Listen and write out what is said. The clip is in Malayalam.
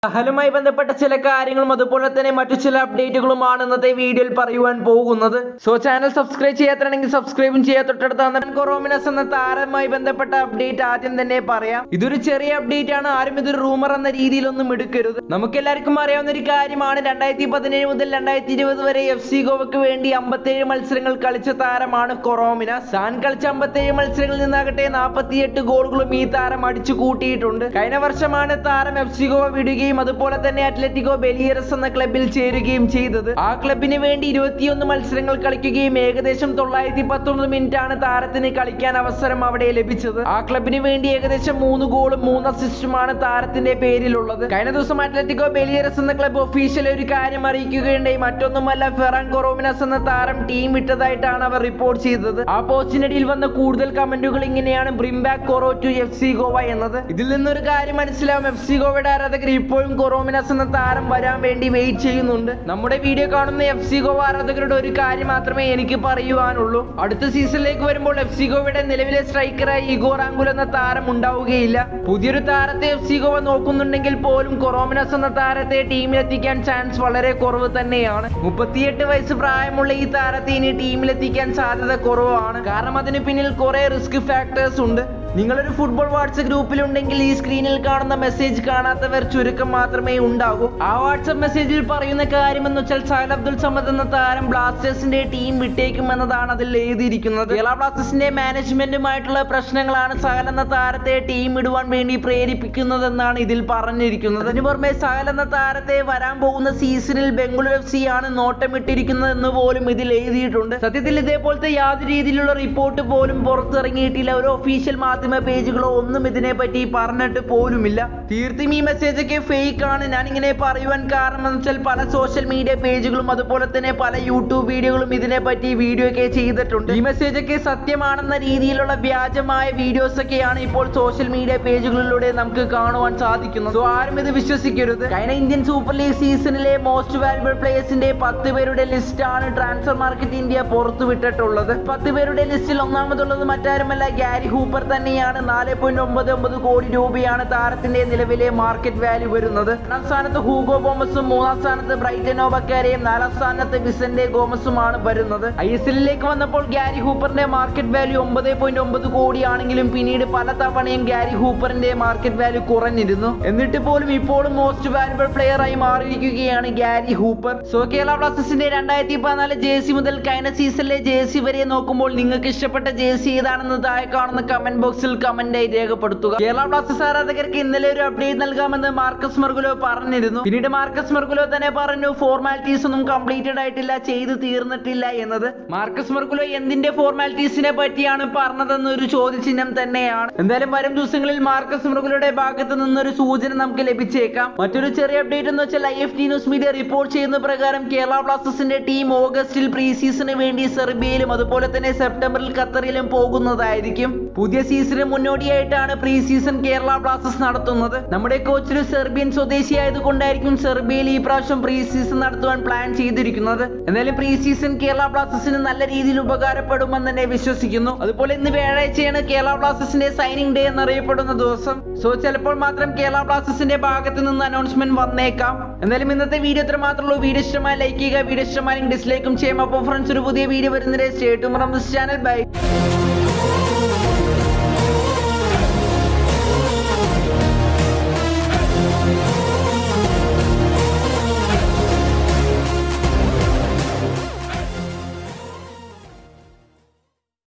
സഹലുമായി ബന്ധപ്പെട്ട ചില കാര്യങ്ങളും അതുപോലെ തന്നെ മറ്റു ചില അപ്ഡേറ്റുകളുമാണ് ഇന്നത്തെ വീഡിയോയിൽ പറയുവാൻ പോകുന്നത് സോ ചാനൽ സബ്സ്ക്രൈബ് ചെയ്യാത്തണെങ്കിൽ സബ്സ്ക്രൈബും ചെയ്യാൻ തൊട്ടടുത്ത കൊറോമിനസ് എന്ന താരവുമായി ബന്ധപ്പെട്ട അപ്ഡേറ്റ് ആദ്യം തന്നെ പറയാം ഇതൊരു ചെറിയ അപ്ഡേറ്റ് ആണ് ആരും ഇതൊരു റൂമർ എന്ന രീതിയിലൊന്നും എടുക്കരുത് നമുക്ക് എല്ലാവർക്കും അറിയാവുന്ന ഒരു കാര്യമാണ് രണ്ടായിരത്തി പതിനേഴ് മുതൽ രണ്ടായിരത്തി ഇരുപത് വരെ എഫ് സി ഗോവയ്ക്ക് വേണ്ടി അമ്പത്തേഴ് മത്സരങ്ങൾ കളിച്ച താരമാണ് കൊറോമിന സാൻ കളിച്ച അമ്പത്തേഴ് മത്സരങ്ങളിൽ നിന്നാകട്ടെ നാൽപ്പത്തിയെട്ട് ഗോളുകളും ഈ താരം അടിച്ചു കൂട്ടിയിട്ടുണ്ട് കഴിഞ്ഞ വർഷമാണ് താരം എഫ് സി ഗോവ വിടുകയും അതുപോലെ തന്നെ അത്ലറ്റിക്കോ ബെലിയറസ് എന്ന ക്ലബിൽ ചേരുകയും ചെയ്തത് ആ ക്ലബിന് വേണ്ടി ഇരുപത്തിയൊന്ന് മത്സരങ്ങൾ കളിക്കുകയും ഏകദേശം തൊള്ളായിരത്തി പത്തൊമ്പത് മിനിറ്റ് ആണ് താരത്തിന് കളിക്കാൻ അവസരം അവിടെ ലഭിച്ചത് ആ ക്ലബിന് വേണ്ടി ഏകദേശം മൂന്ന് ഗോളും മൂന്ന് അസിസ്റ്റുമാണ് താരത്തിന്റെ പേരിലുള്ളത് കഴിഞ്ഞ ദിവസം അത്ലറ്റിക്കോ ബെലിയറസ് എന്ന ക്ലബ് ഒഫീഷ്യൽ ഒരു കാര്യം അറിയിക്കുകയുണ്ടായി മറ്റൊന്നുമല്ല ഫെറാൻ കൊറോമിനസ് എന്ന താരം ടീം വിട്ടതായിട്ടാണ് അവർ റിപ്പോർട്ട് ചെയ്തത് ആ പോസ്റ്റിനിടയിൽ വന്ന കൂടുതൽ കമന്റുകൾ ഇങ്ങനെയാണ് bring back Coro to F C Goa എന്നത് ഇതിൽ നിന്നൊരു കാര്യം മനസ്സിലാവും എഫ് സി ഗോവയുടെ ആരാധകർ ഇപ്പോഴും കൊറോമിനസ് എന്ന താരം വരാൻ വേണ്ടി വെയിറ്റ് ചെയ്യുന്നുണ്ട് നമ്മുടെ വീഡിയോ കാണുന്ന എഫ് സി ഗോവ ആരാധകരുടെ ഒരു കാര്യം മാത്രമേ എനിക്ക് പറയുവാനുള്ളൂ അടുത്ത സീസണിലേക്ക് വരുമ്പോൾ എഫ് സി ഗോവയുടെ നിലവിലെ സ്ട്രൈക്കറായി ഇഗോർ ആംഗുൽ എന്ന താരം ഉണ്ടാവുകയില്ല പുതിയൊരു താരത്തെ എഫ് സി ഗോവ നോക്കുന്നുണ്ടെങ്കിൽ പോലും കൊറോമിനസ് എന്ന താരത്തെ ടീമിലെത്തിക്കാൻ ചാൻസ് വളരെ കുറവ് തന്നെയാണ് മുപ്പത്തിയെട്ട് വയസ്സ് പ്രായമുള്ള ഈ താരത്തെ ഇനി ടീമിലെത്തിക്കാൻ സാധ്യത കുറവാണ് കാരണം അതിന് പിന്നിൽ കുറെ റിസ്ക് ഫാക്ടേഴ്സ് ഉണ്ട് നിങ്ങളൊരു ഫുട്ബോൾ വാട്സപ്പ് ഗ്രൂപ്പിലുണ്ടെങ്കിൽ ഈ സ്ക്രീനിൽ കാണുന്ന മെസ്സേജ് കാണാത്തവർ ചുരുക്കം മാത്രമേ ഉണ്ടാകൂ ആ വാട്സപ്പ് മെസ്സേജിൽ പറയുന്ന കാര്യം എന്ന് വെച്ചാൽ സഹൽ അബ്ദുൽ സമദ് എന്ന താരം ബ്ലാസ്റ്റേഴ്സിന്റെ ടീം വിട്ടേക്കും എന്നതാണ് അതിൽ എഴുതിയിരിക്കുന്നത് കേരള ബ്ലാസ്റ്റേഴ്സിന്റെ മാനേജ്മെന്റുമായിട്ടുള്ള പ്രശ്നങ്ങളാണ് സഹൽ എന്ന താരത്തെ ടീം ഇടുവാൻ വേണ്ടി പ്രേരിപ്പിക്കുന്നതെന്നാണ് ഇതിൽ പറഞ്ഞിരിക്കുന്നത് അതിനു പുറമെ സഹൽ എന്ന താരത്തെ വരാൻ പോകുന്ന സീസണിൽ ബംഗളൂരു എഫ് സി ആണ് നോട്ടമിട്ടിരിക്കുന്നത് എന്ന് പോലും ഇതിൽ എഴുതിയിട്ടുണ്ട് സത്യത്തിൽ ഇതേപോലത്തെ യാതൊരു രീതിയിലുള്ള റിപ്പോർട്ട് പോലും പുറത്തിറങ്ങിയിട്ടില്ല ഒരു ഒഫീഷ്യൽ മാധ്യമ പേജുകളോ ഒന്നും ഇതിനെ പറ്റി പറഞ്ഞിട്ട് പോലുമില്ല തീർത്തും ഈ മെസ്സേജ് ഒക്കെ ഫേക്ക് ആണ് ഞാൻ ഇങ്ങനെ പറയുവാൻ കാരണം എന്ന് വെച്ചാൽ പല സോഷ്യൽ മീഡിയ പേജുകളും അതുപോലെ തന്നെ പല യൂട്യൂബ് വീഡിയോകളും ഇതിനെ പറ്റി വീഡിയോ ഒക്കെ ചെയ്തിട്ടുണ്ട് ഈ മെസ്സേജ് ഒക്കെ സത്യമാണെന്ന രീതിയിലുള്ള വ്യാജമായ വീഡിയോസ് ഒക്കെയാണ് ഇപ്പോൾ സോഷ്യൽ മീഡിയ പേജുകളിലൂടെ നമുക്ക് കാണുവാൻ സാധിക്കുന്നത് So ആരും ഇത് വിശ്വസിക്കരുത് കഴിഞ്ഞ ഇന്ത്യൻ സൂപ്പർ ലീഗ് സീസണിലെ മോസ്റ്റ് വാല്യുബിൾ പ്ലേയേഴ്സിന്റെ പത്ത് പേരുടെ ലിസ്റ്റ് ആണ് ട്രാൻസ്ഫർ മാർക്കറ്റ് ഇന്ത്യ പുറത്തുവിട്ടിട്ടുള്ളത് പത്ത് പേരുടെ ലിസ്റ്റിൽ ഒന്നാമതുള്ളത് മറ്റാരുമല്ല ഗ്യാരി ഹൂപ്പർ തന്നെയാണ് നാല് പോയിന്റ് ഒമ്പത് ഒമ്പത് കോടി രൂപയാണ് താരത്തിന്റെ നിലവിലെ മാർക്കറ്റ് വാല്യൂ വരുന്നത് രണ്ടാം സ്ഥാനത്ത് ഹൂഗോ ഗോമസും മൂന്നാം സ്ഥാനത്ത് ബ്രൈറ്റനോ ബക്കാരെയും നാലാം സ്ഥാനത്ത് വിസന്റെ ഗോമസുമാണ് വരുന്നത് ഐ എസ് എല്ലിലേക്ക് വന്നപ്പോൾ ഗ്യാരി ഹൂപ്പറിന്റെ മാർക്കറ്റ് വാല്യൂ ഒമ്പത് പോയിന്റ് ഒമ്പത് കോടിയാണെങ്കിലും പിന്നീട് പല തവണയും ഗ്യാരി ഹൂപ്പറിന്റെ മാർക്കറ്റ് വാല്യൂ കുറഞ്ഞിരുന്നു എന്നിട്ട് പോലും ഇപ്പോഴും മോസ്റ്റ് വാല്യുബിൾ പ്ലെയർ ആയി മാറിയിരിക്കുകയാണ് ഗ്യാരി ഹൂപ്പർ സോ കേരള ബ്ലാസ്റ്റേഴ്സിന്റെ രണ്ടായിരത്തി പതിനാല് ജേഴ്സി മുതൽ കഴിഞ്ഞ സീസണിലെ ജേഴ്സി വരെ നോക്കുമ്പോൾ നിങ്ങൾക്ക് ഇഷ്ടപ്പെട്ട ജേഴ്സി ഏതാണെന്ന് താഴെ കാണുന്ന കമന്റ് ബോക്സിൽ കമന്റ് ആയി രേഖപ്പെടുത്തുക കേരള ബ്ലാസ്റ്റേഴ്സ് ആരാധകർക്ക് ഇന്നലെ ഒരു അപ്ഡേറ്റ് നൽകാമെന്ന് മാർക്കസ് മെർഗുലോ പറഞ്ഞിരുന്നു പിന്നീട് മാർക്കസ് മെർഗുലോ തന്നെ പറഞ്ഞു ഫോർമാലിറ്റീസ് ഒന്നും കംപ്ലീറ്റഡ് ആയിട്ടില്ല ചെയ്ത് തീർന്നിട്ടില്ല എന്നത് മാർക്കസ് മെർഗുലോ എന്തിന്റെ ഫോർമാലിറ്റീസിനെ പറ്റിയാണ് പറഞ്ഞതെന്ന് ഒരു ചോദ്യചിഹ്നം തന്നെയാണ് എന്തായാലും വരും ദിവസങ്ങളിൽ മാർക്കസ് മെർഗുലോയുടെ ഭാഗത്ത് നിന്നൊരു സൂചന നമുക്ക് ലഭിച്ചേക്കാം മറ്റൊരു ചെറിയ അപ്ഡേറ്റ് എന്ന് വെച്ചാൽ I F T news media report ചെയ്യുന്ന പ്രകാരം കേരള ബ്ലാസ്റ്റേഴ്സിന്റെ ടീം ഓഗസ്റ്റിൽ പ്രീ സീസണിന് വേണ്ടി സെർബിയയിലും അതുപോലെ തന്നെ സെപ്റ്റംബറിൽ ഖത്തറിലും പോകുന്നതായിരിക്കും പുതിയ സീസണിന് മുന്നോടിയായിട്ടാണ് പ്രീ സീസൺ കേരള ബ്ലാസ്റ്റേഴ്സ് നടത്തുന്നത് നമ്മുടെ കോച്ച് ഒരു സെർബിയൻ സ്വദേശി ആയതുകൊണ്ടായിരിക്കും സെർബിയയിൽ ഈ പ്രാവശ്യം പ്രീ സീസൺ നടത്തുവാൻ പ്ലാൻ ചെയ്തിരിക്കുന്നത് എന്നാലും പ്രീ സീസൺ കേരള ബ്ലാസ്റ്റേഴ്സിന് നല്ല രീതിയിൽ ഉപകാരപ്പെടുമെന്ന് തന്നെ വിശ്വസിക്കുന്നു അതുപോലെ ഇന്ന് വ്യാഴാഴ്ചയാണ് കേരള ബ്ലാസ്റ്റേഴ്സിന്റെ സൈനിങ് ഡേ എന്നറിയപ്പെടുന്ന ദിവസം സോ ചിലപ്പോൾ മാത്രം കേരള ബ്ലാസ്റ്റേഴ്സിന്റെ ഭാഗത്ത് നിന്ന് അനൗൺസ്മെന്റ് വന്നേക്കാം എന്തായാലും ഇന്നത്തെ വീഡിയോ ഇത്ര മാത്രമേ വീഡിയോ ഇഷ്ടമായി ലൈക്ക് ചെയ്യുക വീഡിയോ ഇഷ്ടമായി ഡിസ്ലൈക്കും ചെയ്യാം അപ്പോൾ ഫ്രണ്ട്സ് ഒരു പുതിയ വീഡിയോ വരുന്നതിന്റെ സ്റ്റേറ്റ് ചാനൽ ബൈ